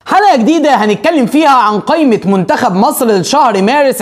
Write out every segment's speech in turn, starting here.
حلقة جديدة هنتكلم فيها عن قائمة منتخب مصر لشهر مارس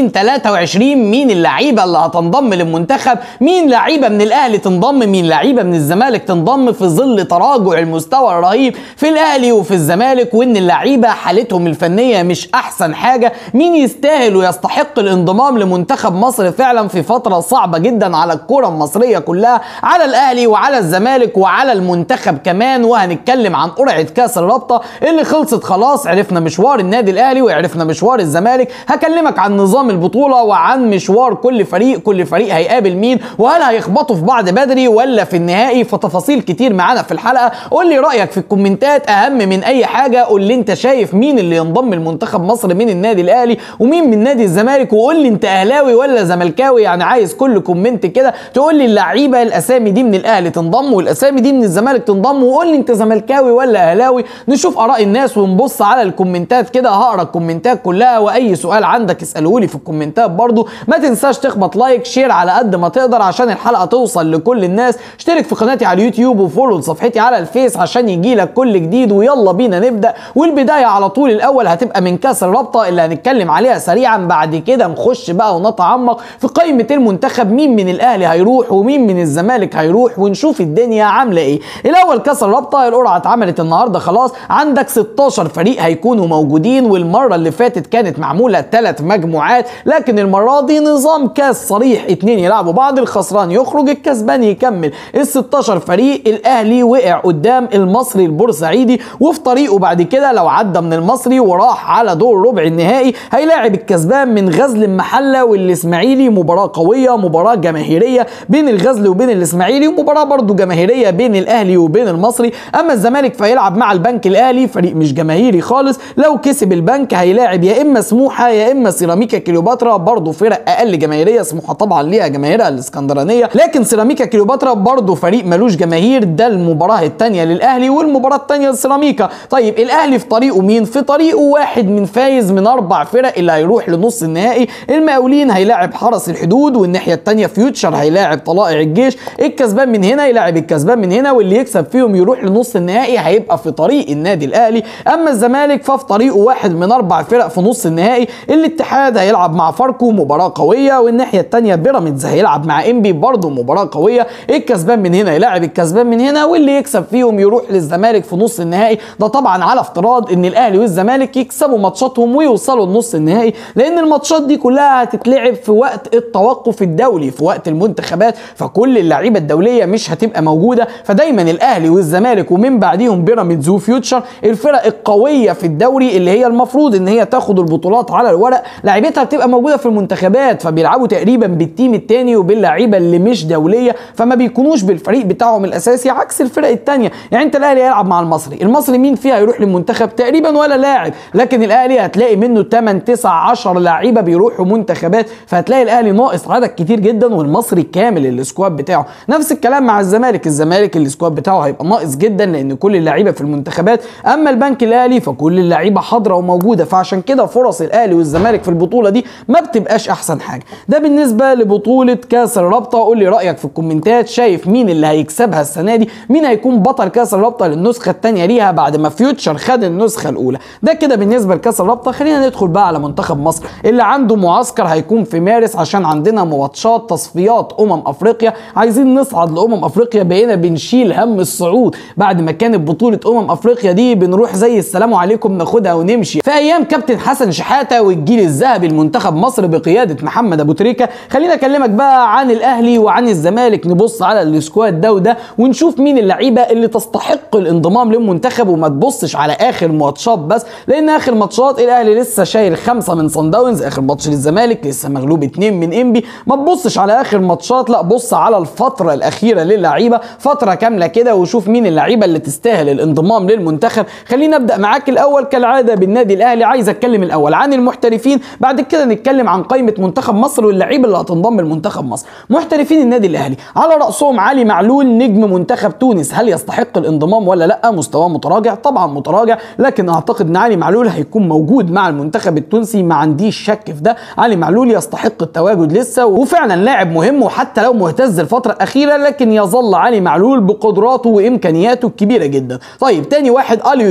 2023 مين اللعيبة اللي هتنضم للمنتخب مين لعيبة من الأهلي تنضم مين لعيبة من الزمالك تنضم في ظل تراجع المستوى الرهيب في الأهلي وفي الزمالك وإن اللعيبة حالتهم الفنية مش أحسن حاجة مين يستاهل ويستحق الانضمام لمنتخب مصر فعلا في فترة صعبة جدا على الكرة المصرية كلها على الأهلي وعلى الزمالك وعلى المنتخب كمان وهنتكلم عن قرعة كأس الرابطة اللي خلصت خلاص عرفنا مشوار النادي الاهلي وعرفنا مشوار الزمالك هكلمك عن نظام البطوله وعن مشوار كل فريق كل فريق هيقابل مين وهل هيخبطوا في بعض بدري ولا في النهائي فتفاصيل كتير معانا في الحلقه قول لي رايك في الكومنتات اهم من اي حاجه قول لي انت شايف مين اللي ينضم لمنتخب مصر من النادي الاهلي ومين من نادي الزمالك وقول لي انت اهلاوي ولا زملكاوي يعني عايز كل كومنت كده تقول لي اللعيبه الاسامي دي من الاهلي تنضم والاسامي دي من الزمالك تنضم وقول لي انت زملكاوي ولا اهلاوي نشوف اراء الناس ونبص على الكومنتات كده هقرا الكومنتات كلها واي سؤال عندك اساله لي في الكومنتات برضو ما تنساش تخبط لايك شير على قد ما تقدر عشان الحلقه توصل لكل الناس اشترك في قناتي على اليوتيوب وفولو لصفحتي على الفيس عشان يجي لك كل جديد ويلا بينا نبدا والبدايه على طول الاول هتبقى من كاس الرابطه اللي هنتكلم عليها سريعا بعد كده نخش بقى ونتعمق في قائمه المنتخب مين من الاهلي هيروح ومين من الزمالك هيروح ونشوف الدنيا عامله ايه الاول كاس الرابطه القرعه اتعملت النهارده خلاص عندك 16 فريق هيكونوا موجودين والمره اللي فاتت كانت معموله ثلاث مجموعات لكن المره دي نظام كاس صريح اتنين يلعبوا بعض الخسران يخرج الكسبان يكمل ال 16 فريق الاهلي وقع قدام المصري البورسعيدي وفي طريقه بعد كده لو عدى من المصري وراح على دور ربع النهائي هيلاعب الكسبان من غزل المحله والاسماعيلي مباراه قويه مباراه جماهيريه بين الغزل وبين الاسماعيلي ومباراه برضو جماهيريه بين الاهلي وبين المصري اما الزمالك فيلعب مع البنك الاهلي فريق مش جماهيري خالص لو كسب البنك هيلاعب يا اما سموحه يا اما سيراميكا كليوباترا برضو فرق اقل جماهيريه سموحه طبعا ليها جماهيرها الاسكندرانيه لكن سيراميكا كليوباترا برضو فريق ملوش جماهير ده المباراه الثانيه للاهلي والمباراه الثانيه لسيراميكا طيب الاهلي في طريقه مين في طريقه واحد من فايز من اربع فرق اللي هيروح لنص النهائي المقاولين هيلاعب حرس الحدود والناحيه الثانيه فيوتشر هيلاعب طلائع الجيش الكسبان من هنا يلاعب الكسبان من هنا واللي يكسب فيهم يروح لنص النهائي هيبقى في طريق النادي الاهلي اما الزمالك ففي طريقه واحد من اربع فرق في نص النهائي الاتحاد هيلعب مع فاركو مباراه قويه والناحيه الثانيه بيراميدز هيلعب مع انبي برضه مباراه قويه الكسبان من هنا يلاعب الكسبان من هنا واللي يكسب فيهم يروح للزمالك في نص النهائي ده طبعا على افتراض ان الاهلي والزمالك يكسبوا ماتشاتهم ويوصلوا لنص النهائي لان الماتشات دي كلها هتتلعب في وقت التوقف الدولي في وقت المنتخبات فكل اللعيبه الدوليه مش هتبقى موجوده فدايما الاهلي والزمالك ومن بعديهم بيراميدز وفيوتشر الفرق القويه في الدوري اللي هي المفروض ان هي تاخد البطولات على الورق لعيبتها بتبقى موجوده في المنتخبات فبيلعبوا تقريبا بالتيم التاني وباللعيبه اللي مش دوليه فما بيكونوش بالفريق بتاعهم الاساسي عكس الفرق التانيه يعني انت الاهلي هيلعب مع المصري المصري مين فيها هيروح للمنتخب تقريبا ولا لاعب لكن الاهلي هتلاقي منه 8 9 10 لعيبه بيروحوا منتخبات فهتلاقي الاهلي ناقص عدد كتير جدا والمصري كامل السكواد بتاعه نفس الكلام مع الزمالك الزمالك السكواد بتاعه هيبقى ناقص جدا لان كل اللعيبه في المنتخبات اما البنك الاهلي فكل اللعيبه حاضره وموجوده فعشان كده فرص الاهلي والزمالك في البطوله دي ما بتبقاش احسن حاجه ده بالنسبه لبطوله كاس الرابطه قول لي رايك في الكومنتات شايف مين اللي هيكسبها السنه دي مين هيكون بطل كاس الرابطه للنسخه الثانيه ليها بعد ما فيوتشر خد النسخه الاولى ده كده بالنسبه لكاس الرابطه خلينا ندخل بقى على منتخب مصر اللي عنده معسكر هيكون في مارس عشان عندنا ماتشات تصفيات امم افريقيا عايزين نصعد لامم افريقيا بقينا بنشيل هم الصعود بعد ما كانت بطوله امم افريقيا دي بنروح زي السلام عليكم ناخدها ونمشي في ايام كابتن حسن شحاته والجيل الذهبي لمنتخب مصر بقياده محمد ابو تريكه خلينا اكلمك بقى عن الاهلي وعن الزمالك نبص على السكواد ده وده ونشوف مين اللعيبه اللي تستحق الانضمام للمنتخب وما تبصش على اخر ماتشات بس لان اخر ماتشات الاهلي لسه شايل خمسه من صن داونز اخر ماتش للزمالك لسه مغلوب اتنين من انبي ما تبصش على اخر ماتشات لا بص على الفتره الاخيره للعيبه فتره كامله كده وشوف مين اللعيبه اللي تستاهل الانضمام للمنتخب خلينا ابدا معاك الاول كالعاده بالنادي الاهلي عايز اتكلم الاول عن المحترفين بعد كده نتكلم عن قائمه منتخب مصر واللعيبه اللي هتنضم لمنتخب مصر محترفين النادي الاهلي على راسهم علي معلول نجم منتخب تونس هل يستحق الانضمام ولا لا مستواه متراجع طبعا متراجع لكن اعتقد ان علي معلول هيكون موجود مع المنتخب التونسي ما عنديش شك في ده علي معلول يستحق التواجد لسه وفعلا لاعب مهم وحتى لو مهتز الفتره الاخيره لكن يظل علي معلول بقدراته وامكانياته الكبيره جدا طيب تاني واحد اليو ديانج في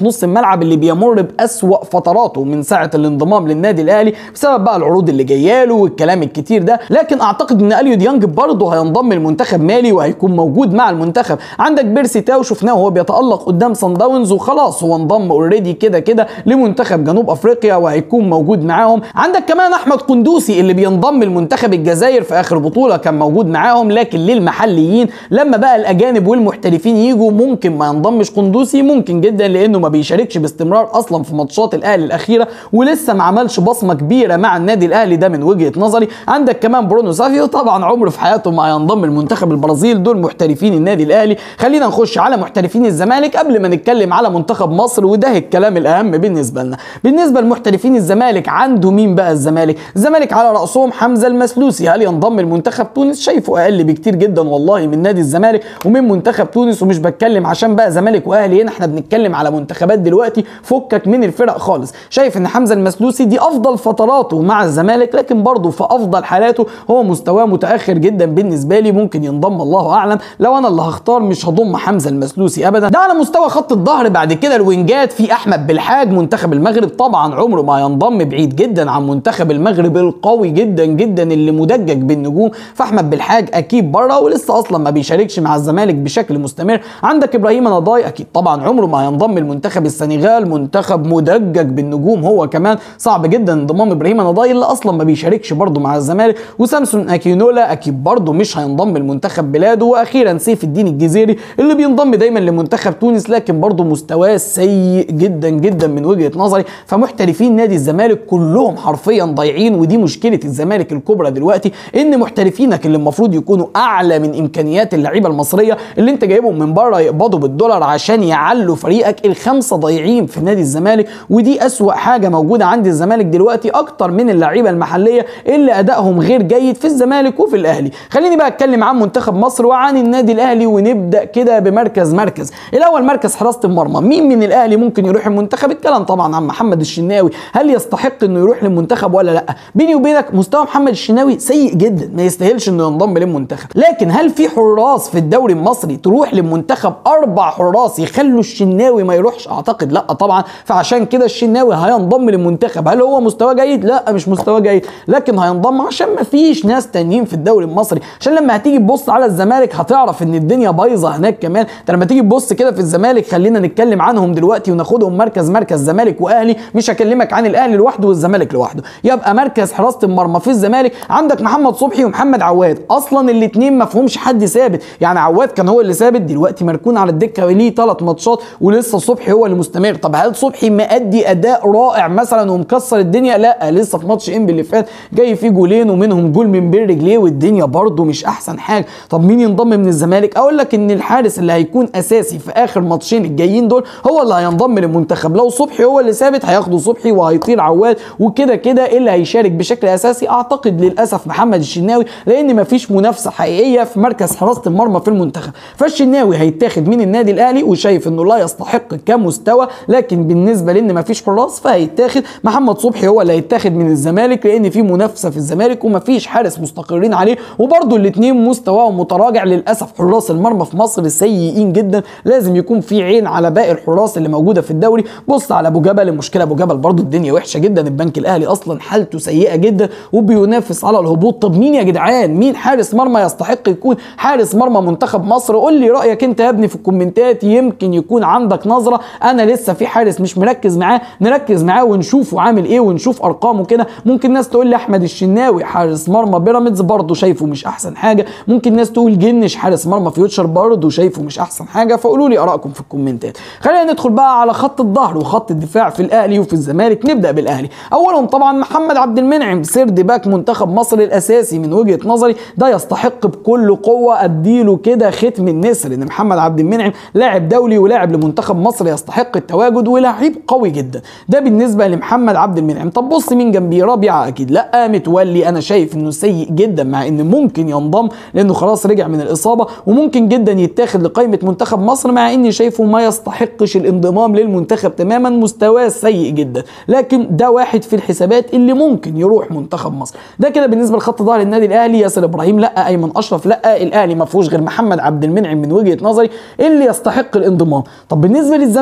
نص الملعب اللي بيمر باسوا فتراته من ساعه الانضمام للنادي الاهلي بسبب بقى العروض اللي جايه له والكلام الكتير ده لكن اعتقد ان اليو ديانج برضه هينضم لمنتخب مالي وهيكون موجود مع المنتخب عندك بيرسي تاو شفناه وهو بيتالق قدام صن داونز وخلاص هو انضم اوريدي كده كده لمنتخب جنوب افريقيا وهيكون موجود معاهم عندك كمان احمد قندوسي اللي بينضم لمنتخب الجزائر في اخر بطوله كان موجود معاهم لكن للمحليين لما بقى الاجانب والمحترفين يجوا ممكن ما ينضمش قندوسي ممكن جدا لانه ما بيشاركش باستمرار اصلا في ماتشات الاهلي الاخيره ولسه ما عملش بصمه كبيره مع النادي الاهلي ده من وجهه نظري عندك كمان برونو سافيو طبعا عمره في حياته ما هينضم لمنتخب البرازيل دول محترفين النادي الاهلي خلينا نخش على محترفين الزمالك قبل ما نتكلم على منتخب مصر وده الكلام الاهم بالنسبه لنا بالنسبه لمحترفين الزمالك عنده مين بقى الزمالك الزمالك على راسهم حمزه المسلوسي هل ينضم لمنتخب تونس شايفه اقل بكتير جدا والله من نادي الزمالك ومن منتخب تونس ومش بتكلم عشان بقى زمالك واهلي هنا احنا بنتكلم على منتخبات دلوقتي فكك من الفرق خالص شايف ان حمزه المسلوسي دي افضل فتراته مع الزمالك لكن برضه في افضل حالاته هو مستواه متاخر جدا بالنسبه لي ممكن ينضم الله اعلم لو انا اللي هختار مش هضم حمزه المسلوسي ابدا ده على مستوى خط الظهر بعد كده الوينجات في احمد بالحاج منتخب المغرب طبعا عمره ما ينضم بعيد جدا عن منتخب المغرب القوي جدا جدا اللي مدجج بالنجوم فاحمد بالحاج اكيد بره ولسه اصلا ما بيشاركش مع الزمالك بشكل مستمر عندك ابراهيم نضاي اكيد طبعا عمره ما هينضم لمنتخب السنغال منتخب مدجج بالنجوم هو كمان صعب جدا انضمام ابراهيم نضاي اللي اصلا ما بيشاركش برضه مع الزمالك وسامسون اكينولا اكيد برضه مش هينضم لمنتخب بلاده واخيرا سيف الدين الجزيري اللي بينضم دايما لمنتخب تونس لكن برضه مستواه سيء جدا جدا من وجهه نظري فمحترفين نادي الزمالك كلهم حرفيا ضايعين ودي مشكله الزمالك الكبرى دلوقتي ان محترفينك اللي المفروض يكونوا اعلى من امكانيات اللعيبه المصريه اللي انت جايبهم من بره يقبضوا بالدولار عشان يعلوا فريقك الخمسه ضايعين في نادي الزمالك ودي اسوا حاجه موجوده عند الزمالك دلوقتي اكتر من اللعيبه المحليه اللي ادائهم غير جيد في الزمالك وفي الاهلي خليني بقى اتكلم عن منتخب مصر وعن النادي الاهلي ونبدا كده بمركز مركز الاول مركز حراسه المرمى مين من الاهلي ممكن يروح المنتخب الكلام طبعا عن محمد الشناوي هل يستحق انه يروح للمنتخب ولا لا بيني وبينك مستوى محمد الشناوي سيء جدا ما يستاهلش انه ينضم للمنتخب لكن هل في حراس في الدوري المصري تروح للمنتخب اربع حراس يخلوا الشناوي ما يروحش اعتقد لا طبعا فعشان كده الشناوي هينضم للمنتخب هل هو مستوى جيد لا مش مستوى جيد لكن هينضم عشان ما فيش ناس تانيين في الدوري المصري عشان لما هتيجي تبص على الزمالك هتعرف ان الدنيا بايظه هناك كمان انت لما تيجي تبص كده في الزمالك خلينا نتكلم عنهم دلوقتي وناخدهم مركز مركز زمالك واهلي مش هكلمك عن الاهلي لوحده والزمالك لوحده يبقى مركز حراسه المرمى في الزمالك عندك محمد صبحي ومحمد عواد اصلا الاثنين ما فيهمش حد ثابت يعني عواد كان هو اللي ثابت دلوقتي مركون على الدكه ليه ثلاث ماتشات ولسه صبحي هو اللي مستمر طب هل صبحي مأدي اداء رائع مثلا ومكسر الدنيا لا لسه في ماتش انبي اللي فات جاي فيه جولين ومنهم جول من بين رجليه والدنيا برده مش احسن حاجه طب مين ينضم من الزمالك اقول لك ان الحارس اللي هيكون اساسي في اخر ماتشين الجايين دول هو اللي هينضم للمنتخب لو صبحي هو اللي ثابت هياخده صبحي وهيطير عواد وكده كده اللي هيشارك بشكل اساسي اعتقد للاسف محمد الشناوي لان مفيش منافسه حقيقيه في مركز حراسه المرمى في المنتخب فالشناوي هيتاخد من النادي الاهلي وشايف انه لا يستحق كمستوى لكن بالنسبه لان مفيش حراس فهيتاخد محمد صبحي هو اللي هيتاخد من الزمالك لان في منافسه في الزمالك ومفيش حارس مستقرين عليه وبرده الاثنين مستواهم متراجع للاسف حراس المرمى في مصر سيئين جدا لازم يكون في عين على باقي الحراس اللي موجوده في الدوري بص على ابو جبل المشكله ابو جبل برده الدنيا وحشه جدا البنك الاهلي اصلا حالته سيئه جدا وبينافس على الهبوط طب مين يا جدعان مين حارس مرمى يستحق يكون حارس مرمى منتخب مصر قول لي رايك انت يا ابني في الكومنتات يمكن يكون عندك نظره انا لسه في حارس مش مركز معاه نركز معاه ونشوفه عامل ايه ونشوف ارقامه كده ممكن ناس تقول لي احمد الشناوي حارس مرمى بيراميدز برضه شايفه مش احسن حاجه ممكن ناس تقول جنش حارس مرمى فيوتشر برضه شايفه مش احسن حاجه فقولوا لي ارائكم في الكومنتات خلينا ندخل بقى على خط الظهر وخط الدفاع في الاهلي وفي الزمالك نبدا بالاهلي اولهم طبعا محمد عبد المنعم سيرد باك منتخب مصر الاساسي من وجهه نظري ده يستحق بكل قوه اديله كده ختم النسر ان محمد عبد المنعم لاعب دولي ولاعب لمنتخب مصر يستحق التواجد ولاعيب قوي جدا ده بالنسبه لمحمد عبد المنعم طب بص مين جنبيه رابعه اكيد لا متولي انا شايف انه سيء جدا مع ان ممكن ينضم لانه خلاص رجع من الاصابه وممكن جدا يتاخد لقائمه منتخب مصر مع اني شايفه ما يستحقش الانضمام للمنتخب تماما مستواه سيء جدا لكن ده واحد في الحسابات اللي ممكن يروح منتخب مصر ده كده بالنسبه لخط ظهر النادي الاهلي ياسر ابراهيم لا ايمن اشرف لا الاهلي ما فيهوش غير محمد عبد المنعم من وجهه نظري اللي يستحق الانضمام طب بالنسبه للزمالك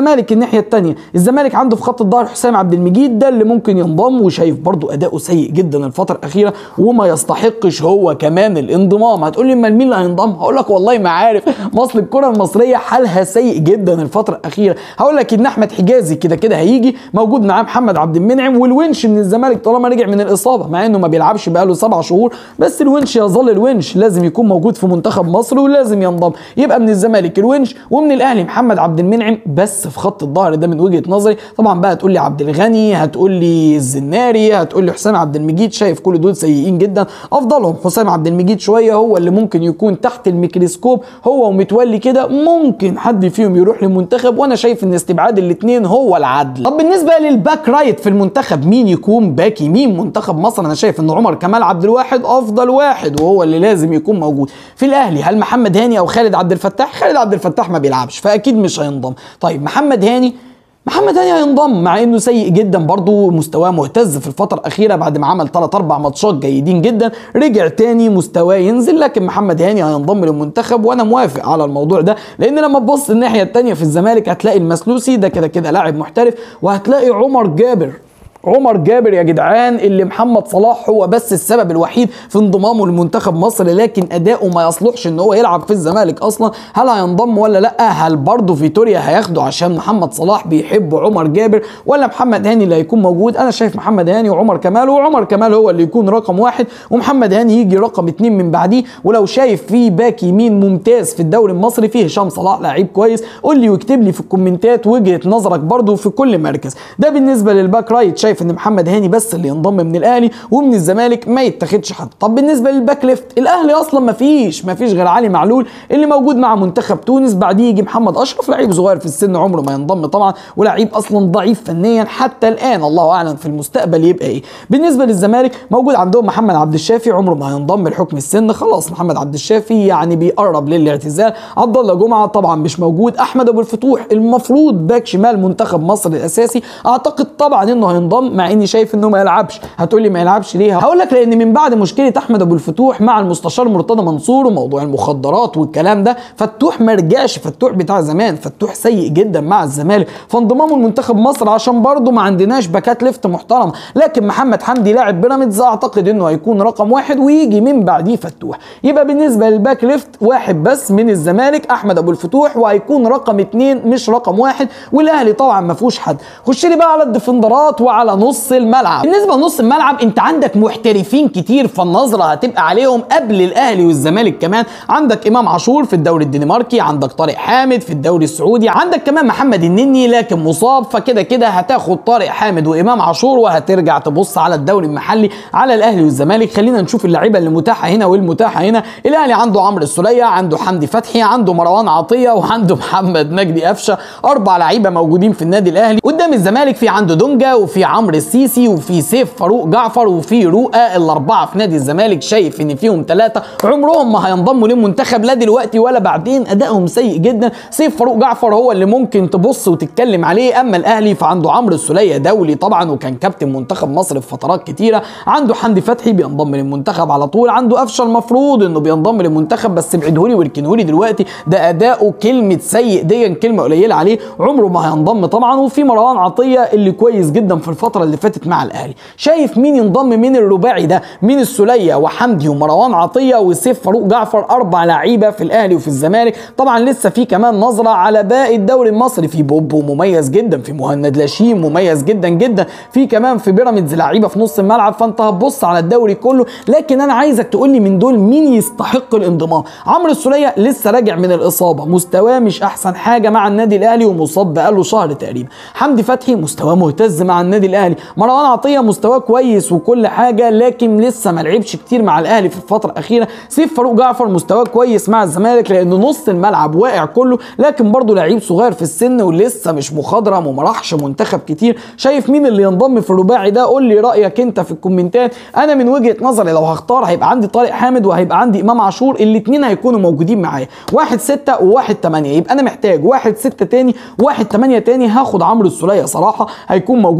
الزمالك الناحيه الثانيه الزمالك عنده في خط الظهر حسام عبد المجيد ده اللي ممكن ينضم وشايف برضو اداؤه سيء جدا الفتره الاخيره وما يستحقش هو كمان الانضمام هتقول لي امال مين اللي هينضم هقول لك والله ما عارف مصر الكره المصريه حالها سيء جدا الفتره الاخيره هقول لك ان احمد حجازي كده كده هيجي موجود معاه محمد عبد المنعم والونش من الزمالك طالما رجع من الاصابه مع انه ما بيلعبش بقاله سبع شهور بس الونش يظل الونش لازم يكون موجود في منتخب مصر ولازم ينضم يبقى من الزمالك الونش ومن الاهلي محمد عبد المنعم بس في خط الظهر ده من وجهه نظري طبعا بقى هتقول لي عبد الغني هتقول لي الزناري هتقول لي حسام عبد المجيد شايف كل دول سيئين جدا افضلهم حسام عبد المجيد شويه هو اللي ممكن يكون تحت الميكروسكوب هو ومتولي كده ممكن حد فيهم يروح للمنتخب وانا شايف ان استبعاد الاثنين هو العدل طب بالنسبه للباك رايت في المنتخب مين يكون باك يمين منتخب مصر انا شايف ان عمر كمال عبد الواحد افضل واحد وهو اللي لازم يكون موجود في الاهلي هل محمد هاني او خالد عبد الفتاح خالد عبد الفتاح ما بيلعبش فاكيد مش هينضم طيب محمد هاني محمد هاني هينضم مع انه سيء جدا برضه مستواه مهتز في الفتره الاخيره بعد ما عمل 3 4 ماتشات جيدين جدا رجع تاني مستواه ينزل لكن محمد هاني هينضم للمنتخب وانا موافق على الموضوع ده لان لما تبص الناحيه الثانيه في الزمالك هتلاقي المسلوسي ده كده كده لاعب محترف وهتلاقي عمر جابر عمر جابر يا جدعان اللي محمد صلاح هو بس السبب الوحيد في انضمامه لمنتخب مصر لكن اداؤه ما يصلحش ان هو يلعب في الزمالك اصلا هل هينضم ولا لا هل برضه فيتوريا هياخده عشان محمد صلاح بيحب عمر جابر ولا محمد هاني اللي هيكون موجود انا شايف محمد هاني وعمر كمال وعمر كمال هو اللي يكون رقم واحد ومحمد هاني يجي رقم اتنين من بعديه ولو شايف في باك يمين ممتاز في الدوري المصري فيه هشام صلاح لعيب كويس قول لي واكتب لي في الكومنتات وجهه نظرك برضه في كل مركز ده بالنسبه للباك رايت شايف ان محمد هاني بس اللي ينضم من الاهلي ومن الزمالك ما يتاخدش حد طب بالنسبه للباك ليفت الاهلي اصلا ما فيش ما فيش غير علي معلول اللي موجود مع منتخب تونس بعديه يجي محمد اشرف لعيب صغير في السن عمره ما ينضم طبعا ولعيب اصلا ضعيف فنيا حتى الان الله اعلم في المستقبل يبقى ايه بالنسبه للزمالك موجود عندهم محمد عبد الشافي عمره ما هينضم لحكم السن خلاص محمد عبد الشافي يعني بيقرب للاعتزال عبد الله جمعه طبعا مش موجود احمد ابو الفتوح المفروض باك شمال منتخب مصر الاساسي اعتقد طبعا انه هينضم مع اني شايف انه ما يلعبش هتقول لي ما يلعبش ليه هقول لك لان من بعد مشكله احمد ابو الفتوح مع المستشار مرتضى منصور وموضوع المخدرات والكلام ده فتوح ما رجعش فتوح بتاع زمان فتوح سيء جدا مع الزمالك فانضمامه لمنتخب مصر عشان برضه ما عندناش باكات ليفت محترم لكن محمد حمدي لاعب بيراميدز اعتقد انه هيكون رقم واحد ويجي من بعديه فتوح يبقى بالنسبه للباك ليفت واحد بس من الزمالك احمد ابو الفتوح وهيكون رقم اتنين مش رقم واحد والاهلي طبعا ما فيهوش حد خش لي بقى على الديفندرات وعلى نص الملعب بالنسبه لنص الملعب انت عندك محترفين كتير فالنظره هتبقى عليهم قبل الاهلي والزمالك كمان عندك امام عاشور في الدوري الدنماركي عندك طارق حامد في الدوري السعودي عندك كمان محمد النني لكن مصاب فكده كده هتاخد طارق حامد وامام عاشور وهترجع تبص على الدوري المحلي على الاهلي والزمالك خلينا نشوف اللعيبه اللي متاحه هنا والمتاحه هنا الاهلي عنده عمرو السوليه عنده حمدي فتحي عنده مروان عطيه وعنده محمد مجدي قفشه اربع لعيبه موجودين في النادي الاهلي قدام الزمالك في عنده دونجا وفي عمرو السيسي وفي سيف فاروق جعفر وفي رؤى الاربعه في نادي الزمالك شايف ان فيهم ثلاثه عمرهم ما هينضموا للمنتخب لا دلوقتي ولا بعدين ادائهم سيء جدا سيف فاروق جعفر هو اللي ممكن تبص وتتكلم عليه اما الاهلي فعنده عمرو السوليه دولي طبعا وكان كابتن منتخب مصر في فترات كتيره عنده حمدي فتحي بينضم للمنتخب على طول عنده قفشه المفروض انه بينضم للمنتخب بس ابعدهولي واركنهولي دلوقتي ده اداؤه كلمه سيء دي كلمه قليله عليه عمره ما هينضم طبعا وفي مروان عطيه اللي كويس جدا في الفتره اللي فاتت مع الاهلي شايف مين ينضم من الرباعي ده من السوليه وحمدي ومروان عطيه وسيف فاروق جعفر اربع لعيبه في الاهلي وفي الزمالك طبعا لسه في كمان نظره على باقي الدوري المصري في بوبو مميز جدا في مهند لاشين مميز جدا جدا في كمان في بيراميدز لعيبه في نص الملعب فانت هتبص على الدوري كله لكن انا عايزك تقول لي من دول مين يستحق الانضمام عمرو السوليه لسه راجع من الاصابه مستواه مش احسن حاجه مع النادي الاهلي ومصاب بقاله شهر تقريبا حمدي فتحي مستواه مهتز مع النادي الاهلي مروان عطيه مستواه كويس وكل حاجه لكن لسه ما لعبش كتير مع الاهلي في الفتره الاخيره سيف فاروق جعفر مستواه كويس مع الزمالك لان نص الملعب واقع كله لكن برضه لعيب صغير في السن ولسه مش مخضرم وما راحش منتخب كتير شايف مين اللي ينضم في الرباعي ده قول لي رايك انت في الكومنتات انا من وجهه نظري لو هختار هيبقى عندي طارق حامد وهيبقى عندي امام عاشور الاثنين هيكونوا موجودين معايا واحد ستة وواحد تمانية يبقى انا محتاج واحد ستة تاني واحد تمانية تاني هاخد عمرو السولية صراحه هيكون موجود معايا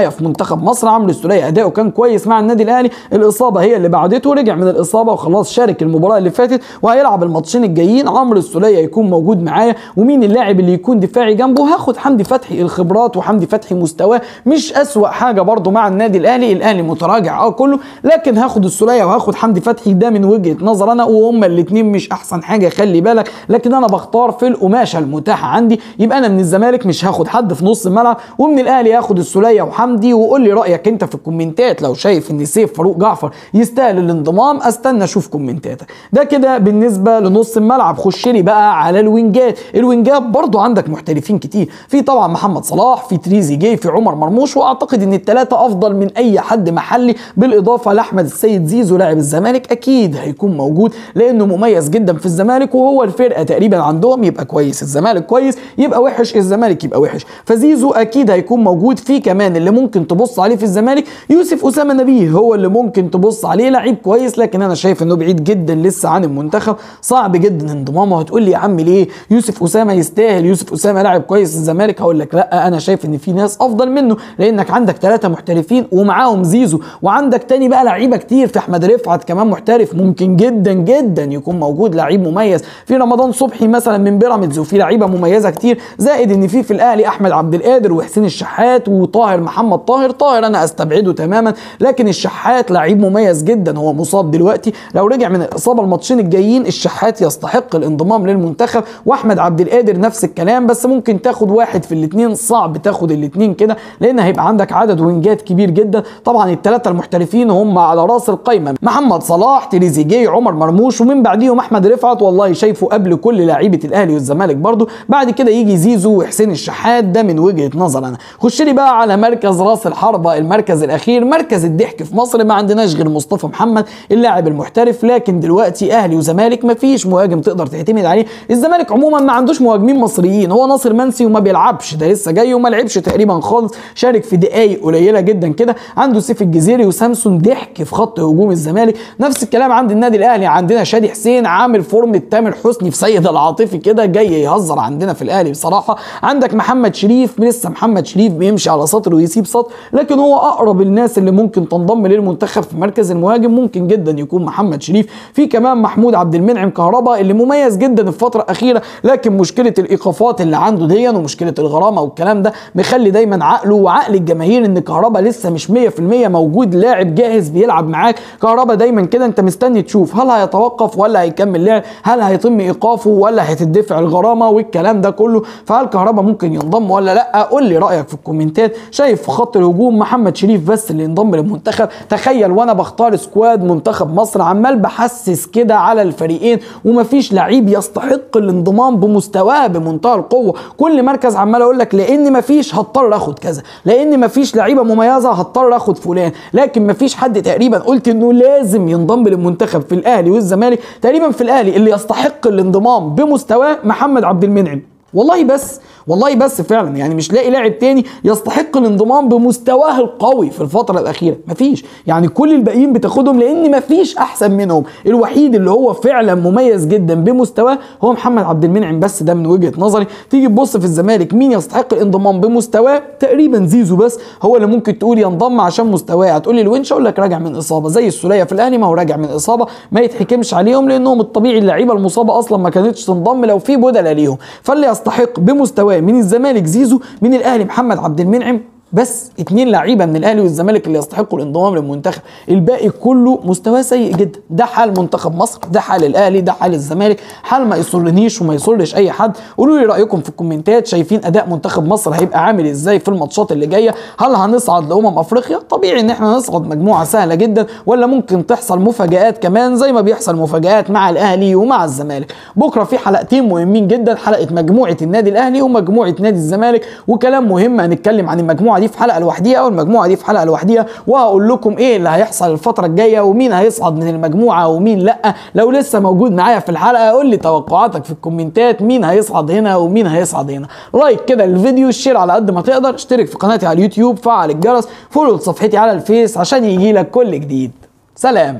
السوليه في منتخب مصر عمرو السوليه اداؤه كان كويس مع النادي الاهلي الاصابه هي اللي بعدته رجع من الاصابه وخلاص شارك المباراه اللي فاتت وهيلعب الماتشين الجايين عمرو السوليه يكون موجود معايا ومين اللاعب اللي يكون دفاعي جنبه هاخد حمدي فتحي الخبرات وحمدي فتحي مستواه مش اسوا حاجه برده مع النادي الاهلي الاهلي متراجع اه كله لكن هاخد السوليه وهاخد حمدي فتحي ده من وجهه نظر انا وهما الاثنين مش احسن حاجه خلي بالك لكن انا بختار في القماشه المتاحه عندي يبقى انا من الزمالك مش هاخد حد في نص الملعب ومن الاهلي هاخد السوليه وحمدي وقول لي رايك انت في الكومنتات لو شايف ان سيف فاروق جعفر يستاهل الانضمام استنى اشوف كومنتاتك ده كده بالنسبه لنص الملعب خش لي بقى على الوينجات الوينجات برضو عندك محترفين كتير في طبعا محمد صلاح في تريزي جاي في عمر مرموش واعتقد ان الثلاثه افضل من اي حد محلي بالاضافه لاحمد السيد زيزو لاعب الزمالك اكيد هيكون موجود لانه مميز جدا في الزمالك وهو الفرقه تقريبا عندهم يبقى كويس الزمالك كويس يبقى وحش الزمالك يبقى وحش فزيزو اكيد هيكون موجود في كمان اللي ممكن تبص عليه في الزمالك يوسف اسامه نبيه هو اللي ممكن تبص عليه لعيب كويس لكن انا شايف انه بعيد جدا لسه عن المنتخب صعب جدا انضمامه هتقول لي يا عم ليه يوسف اسامه يستاهل يوسف اسامه لاعب كويس الزمالك هقول لك لا انا شايف ان في ناس افضل منه لانك عندك ثلاثه محترفين ومعاهم زيزو وعندك تاني بقى لعيبه كتير في احمد رفعت كمان محترف ممكن جدا جدا يكون موجود لعيب مميز في رمضان صبحي مثلا من بيراميدز وفي لعيبه مميزه كتير زائد ان في في الاهلي احمد عبد القادر وحسين الشحات وطاهر محمد طاهر طاهر انا استبعده تماما لكن الشحات لعيب مميز جدا هو مصاب دلوقتي لو رجع من الاصابه الماتشين الجايين الشحات يستحق الانضمام للمنتخب واحمد عبد القادر نفس الكلام بس ممكن تاخد واحد في الاثنين صعب تاخد الاثنين كده لان هيبقى عندك عدد وينجات كبير جدا طبعا الثلاثه المحترفين هم على راس القايمه محمد صلاح تريزيجيه عمر مرموش ومن بعديهم احمد رفعت والله شايفه قبل كل لعيبه الاهلي والزمالك برضو بعد كده يجي زيزو وحسين الشحات ده من وجهه نظر انا خش لي بقى على مركز راس الحربه المركز الاخير مركز الضحك في مصر ما عندناش غير مصطفى محمد اللاعب المحترف لكن دلوقتي اهلي وزمالك ما فيش مهاجم تقدر تعتمد عليه الزمالك عموما ما عندوش مهاجمين مصريين هو ناصر منسي وما بيلعبش ده لسه جاي وما لعبش تقريبا خالص شارك في دقايق قليله جدا كده عنده سيف الجزيري وسامسون ضحك في خط هجوم الزمالك نفس الكلام عند النادي الاهلي عندنا شادي حسين عامل فورمه تامر حسني في سيد العاطفي كده جاي يهزر عندنا في الاهلي بصراحه عندك محمد شريف لسه محمد شريف بيمشي على سطر ويسيب سطر لكن هو اقرب الناس اللي ممكن تنضم للمنتخب في مركز المهاجم ممكن جدا يكون محمد شريف في كمان محمود عبد المنعم كهربا اللي مميز جدا الفتره الاخيره لكن مشكله الايقافات اللي عنده دي ومشكله الغرامه والكلام ده مخلي دايما عقله وعقل الجماهير ان كهربا لسه مش 100% موجود لاعب جاهز بيلعب معاك كهربا دايما كده انت مستني تشوف هل هيتوقف ولا هيكمل لعب هل هيتم ايقافه ولا هتدفع الغرامه والكلام ده كله فهل كهربا ممكن ينضم ولا لا قول لي رايك في الكومنتات شايف في خط الهجوم محمد شريف بس اللي ينضم للمنتخب تخيل وانا بختار سكواد منتخب مصر عمال بحسس كده على الفريقين ومفيش لعيب يستحق الانضمام بمستواه بمنتهى القوه كل مركز عمال اقول لك لان مفيش هضطر اخد كذا لان مفيش لعيبه مميزه هضطر اخد فلان لكن مفيش حد تقريبا قلت انه لازم ينضم للمنتخب في الاهلي والزمالك تقريبا في الاهلي اللي يستحق الانضمام بمستواه محمد عبد المنعم والله بس والله بس فعلا يعني مش لاقي لاعب تاني يستحق الانضمام بمستواه القوي في الفترة الأخيرة مفيش يعني كل الباقيين بتاخدهم لأن مفيش أحسن منهم الوحيد اللي هو فعلا مميز جدا بمستواه هو محمد عبد المنعم بس ده من وجهة نظري تيجي تبص في الزمالك مين يستحق الانضمام بمستواه تقريبا زيزو بس هو اللي ممكن تقول ينضم عشان مستواه هتقول لي الونش اقول لك راجع من اصابه زي السوليه في الاهلي ما هو راجع من اصابه ما يتحكمش عليهم لانهم الطبيعي اللعيبه المصابه اصلا ما كانتش تنضم لو في بدل ليهم فاللي يستحق بمستواه من الزمالك زيزو من الاهلي محمد عبد المنعم بس اتنين لعيبه من الاهلي والزمالك اللي يستحقوا الانضمام للمنتخب الباقي كله مستواه سيء جدا ده حال منتخب مصر ده حال الاهلي ده حال الزمالك حال ما يسرنيش وما يسرش اي حد قولوا لي رايكم في الكومنتات شايفين اداء منتخب مصر هيبقى عامل ازاي في الماتشات اللي جايه هل هنصعد لامم افريقيا طبيعي ان احنا نصعد مجموعه سهله جدا ولا ممكن تحصل مفاجات كمان زي ما بيحصل مفاجات مع الاهلي ومع الزمالك بكره في حلقتين مهمين جدا حلقه مجموعه النادي الاهلي ومجموعه نادي الزمالك وكلام مهم هنتكلم عن المجموعه دي في حلقه لوحديها والمجموعه دي في حلقه لوحديها وهقول لكم ايه اللي هيحصل الفتره الجايه ومين هيصعد من المجموعه ومين لا لو لسه موجود معايا في الحلقه قول لي توقعاتك في الكومنتات مين هيصعد هنا ومين هيصعد هنا لايك كده للفيديو شير على قد ما تقدر اشترك في قناتي على اليوتيوب فعل الجرس فولو صفحتي على الفيس عشان يجي لك كل جديد سلام